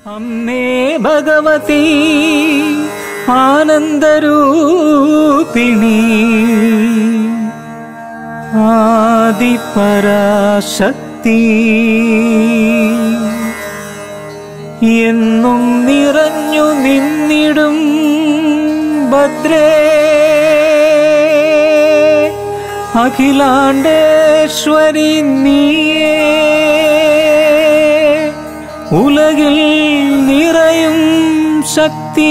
അമ്മേ ഭഗവതി ആനന്ദരൂപിണി ആദിപരാശക്തി എന്നും നിറഞ്ഞു നിന്നിടും ഭദ്രേ അഖിലാണ്ടേശ്വരി നീയേ ഉലകിൽ നിറയും ശക്തി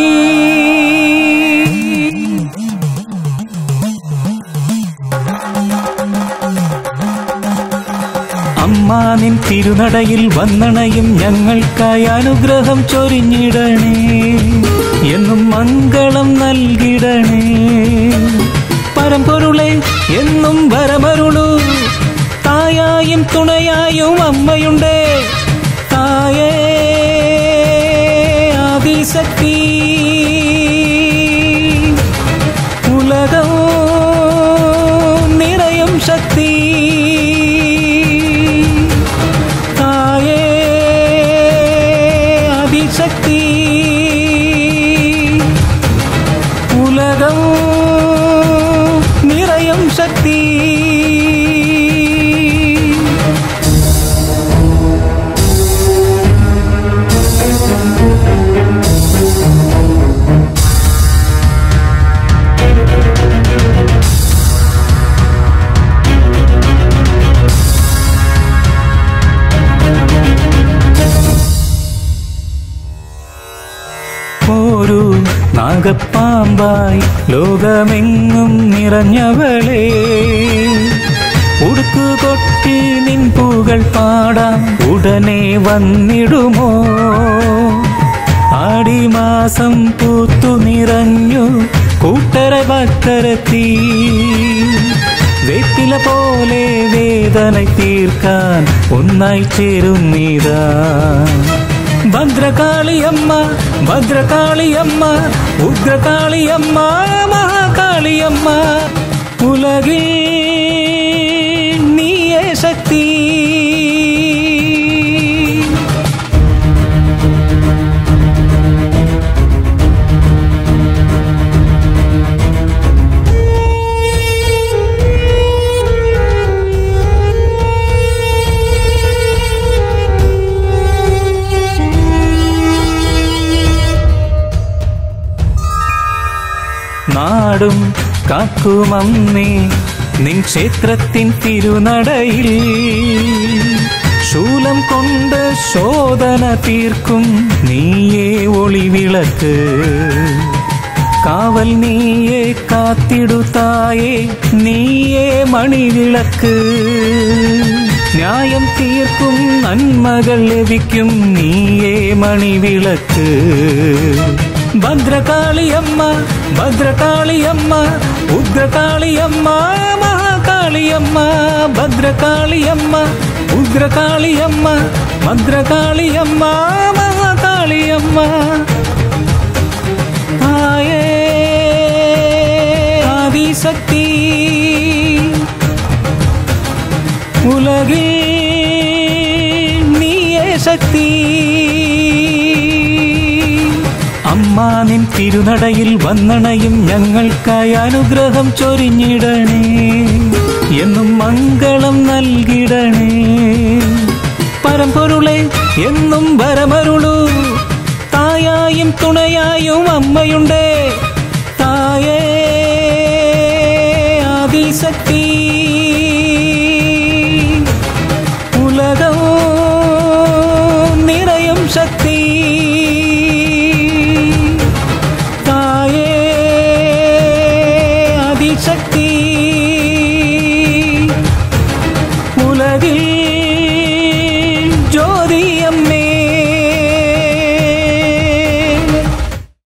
അമ്മാ നിൻ തിരുനടയിൽ വന്നണയും ഞങ്ങൾക്കായി അനുഗ്രഹം ചൊരിഞ്ഞിടണേ എന്നും മംഗളം നൽകിടണേ പരമ്പൊരുളെ എന്നും വരമരുളൂ തായായും തുണയായും അമ്മയുണ്ടേ തായേ ആദിശക്തി ഉലകം നിറയും ശക്തി തായേ ആദിശക്തി ഉലകം നിറയും ശക്തി ഒരു നാഗപ്പാമ്പായി ലോകമെങ്ങും നിറഞ്ഞവളെ ഉടുക്കു കൊട്ടി നിൻ പൂകൾ പാടാം ഉടനെ വന്നിടുമോ ആടിമാസം പൂത്തു നിറഞ്ഞു കൂട്ടര ഭക്തരെത്തി വെറ്റില പോലെ വേദന തീർക്കാൻ ഒന്നായി ചേരുന്നീതാ ഭദ്രകാളിയമ്മ ഭദ്രകാളിയമ്മ ഉഗ്രകാളിയമ്മ മഹാകാളിയമ്മ ഉലകിൽ നീയേ ശക്തി നാടും കാക്കുമമ്മേ നിൻ ക്ഷേത്രത്തിൻ തിരുനടയിൽ ശൂലം കൊണ്ട് ശോധന തീർക്കും നീയേ ഒളിവിളക്ക് കാവൽ നീയേ കാത്തിടുത്തായേ നീയേ മണിവിളക്ക് ന്യായം തീർക്കും നന്മകൾ ലഭിക്കും നീയേ മണിവിളക്ക് ഭദ്രകാളിയമ്മ ഭദ്രകാളിയമ്മ ഉഗ്രകാളിയമ്മ മഹാകാളിയമ്മ ഭദ്രകാളിയമ്മ ഉഗ്രകാളിയമ്മ ഭദ്രകാളിയമ്മ മഹാകാളിയമ്മ ആയേ ആദിശക്തി ഉലകിൽ നീയേ ശക്തി അമ്മാ നിൻ തിരുനടയിൽ വന്നണയും ഞങ്ങൾക്കായി അനുഗ്രഹം ചൊരിഞ്ഞിടണേ എന്നും മംഗളം നൽകിടണേ പരമ്പൊരുളെ എന്നും വരമരുളൂ തായായും തുണയായും അമ്മയുണ്ടേ തായേ ആദിശക്തി